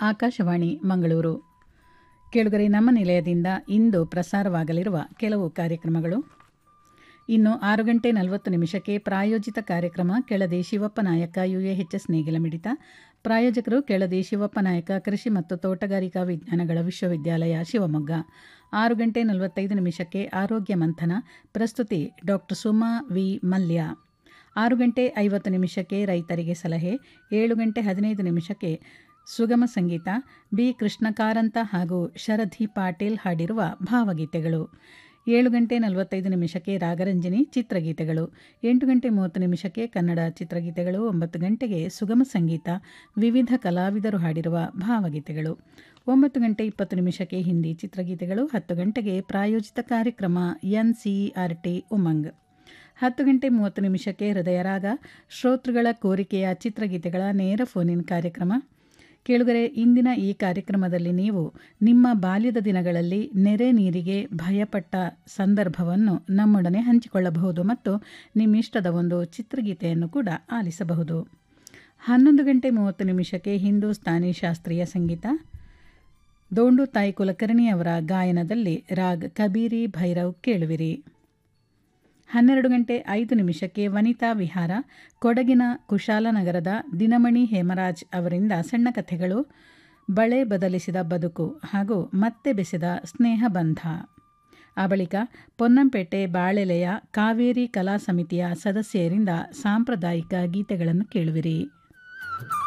ಆಕಾಶವಾಣಿ ಮಂಗಳೂರು ಕೇಳುಗರೆ ನಮ್ಮ ನಿಲಯದಿಂದ ಇಂದು ಪ್ರಸಾರವಾಗಲಿರುವ ಕೆಲವು ಕಾರ್ಯಕ್ರಮಗಳು ಇನ್ನು ಆರು ಗಂಟೆ ನಲವತ್ತು ನಿಮಿಷಕ್ಕೆ ಪ್ರಾಯೋಜಿತ ಕಾರ್ಯಕ್ರಮ ಕೆಳದಿ ಶಿವಪ್ಪ ನಾಯಕ ಯುಎಎಚ್ಎಸ್ ನೇಗಿಲ ಮಿಡಿತ ಪ್ರಾಯೋಜಕರು ಕೆಳದಿ ಶಿವಪ್ಪ ನಾಯಕ ಕೃಷಿ ಮತ್ತು ತೋಟಗಾರಿಕಾ ವಿಜ್ಞಾನಗಳ ವಿಶ್ವವಿದ್ಯಾಲಯ ಶಿವಮೊಗ್ಗ ಆರು ಗಂಟೆ ನಲವತ್ತೈದು ನಿಮಿಷಕ್ಕೆ ಆರೋಗ್ಯ ಮಂಥನ ಪ್ರಸ್ತುತಿ ಡಾಕ್ಟರ್ ಸುಮಾ ವಿ ಮಲ್ಯ ಆರು ಗಂಟೆ ಐವತ್ತು ನಿಮಿಷಕ್ಕೆ ರೈತರಿಗೆ ಸಲಹೆ ಏಳು ಗಂಟೆ ಹದಿನೈದು ನಿಮಿಷಕ್ಕೆ ಸುಗಮ ಸಂಗೀತ ಬಿ ಕೃಷ್ಣಕಾರಂತ ಹಾಗೂ ಶರಧಿ ಪಾಟೀಲ್ ಹಾಡಿರುವ ಭಾವಗೀತೆಗಳು ಏಳು ಗಂಟೆ ನಲವತ್ತೈದು ನಿಮಿಷಕ್ಕೆ ರಾಗರಂಜನಿ ಚಿತ್ರಗೀತೆಗಳು ಎಂಟು ಗಂಟೆ ಮೂವತ್ತು ನಿಮಿಷಕ್ಕೆ ಕನ್ನಡ ಚಿತ್ರಗೀತೆಗಳು ಒಂಬತ್ತು ಗಂಟೆಗೆ ಸುಗಮ ಸಂಗೀತ ವಿವಿಧ ಕಲಾವಿದರು ಹಾಡಿರುವ ಭಾವಗೀತೆಗಳು ಒಂಬತ್ತು ಗಂಟೆ ಇಪ್ಪತ್ತು ನಿಮಿಷಕ್ಕೆ ಹಿಂದಿ ಚಿತ್ರಗೀತೆಗಳು ಹತ್ತು ಗಂಟೆಗೆ ಪ್ರಾಯೋಜಿತ ಕಾರ್ಯಕ್ರಮ ಎನ್ಸಿಇಆರ್ಟಿ ಉಮಂಗ್ ಹತ್ತು ಗಂಟೆ ಮೂವತ್ತು ನಿಮಿಷಕ್ಕೆ ಹೃದಯರಾಗ ಶ್ರೋತೃಗಳ ಕೋರಿಕೆಯ ಚಿತ್ರಗೀತೆಗಳ ನೇರ ಫೋನಿನ್ ಕಾರ್ಯಕ್ರಮ ಕೇಳುಗರೆ ಇಂದಿನ ಈ ಕಾರ್ಯಕ್ರಮದಲ್ಲಿ ನೀವು ನಿಮ್ಮ ಬಾಲ್ಯದ ದಿನಗಳಲ್ಲಿ ನೆರೆ ನೀರಿಗೆ ಭಯಪಟ್ಟ ಸಂದರ್ಭವನ್ನು ನಮ್ಮೊಡನೆ ಹಂಚಿಕೊಳ್ಳಬಹುದು ಮತ್ತು ನಿಮ್ಮಿಷ್ಟದ ಒಂದು ಚಿತ್ರಗೀತೆಯನ್ನು ಕೂಡ ಆಲಿಸಬಹುದು ಹನ್ನೊಂದು ಗಂಟೆ ಮೂವತ್ತು ನಿಮಿಷಕ್ಕೆ ಹಿಂದೂಸ್ತಾನಿ ಶಾಸ್ತ್ರೀಯ ಸಂಗೀತ ದೋಂಡು ತಾಯಿ ಕುಲಕರ್ಣಿಯವರ ಗಾಯನದಲ್ಲಿ ರಾಗ್ ಕಬೀರಿ ಭೈರವ್ ಕೇಳುವಿರಿ ಹನ್ನೆರಡು ಗಂಟೆ ಐದು ನಿಮಿಷಕ್ಕೆ ವನಿತಾ ವಿಹಾರ ಕೊಡಗಿನ ಕುಶಾಲನಗರದ ದಿನಮಣಿ ಹೇಮರಾಜ್ ಅವರಿಂದ ಸಣ್ಣ ಕಥೆಗಳು ಬಳೆ ಬದಲಿಸಿದ ಬದುಕು ಹಾಗೂ ಮತ್ತೆ ಬೆಸೆದ ಸ್ನೇಹ ಬಂಧ ಆ ಬಳಿಕ ಪೊನ್ನಂಪೇಟೆ ಬಾಳೆಲೆಯ ಕಾವೇರಿ ಕಲಾ ಸಮಿತಿಯ ಸದಸ್ಯರಿಂದ ಸಾಂಪ್ರದಾಯಿಕ ಗೀತೆಗಳನ್ನು ಕೇಳುವಿರಿ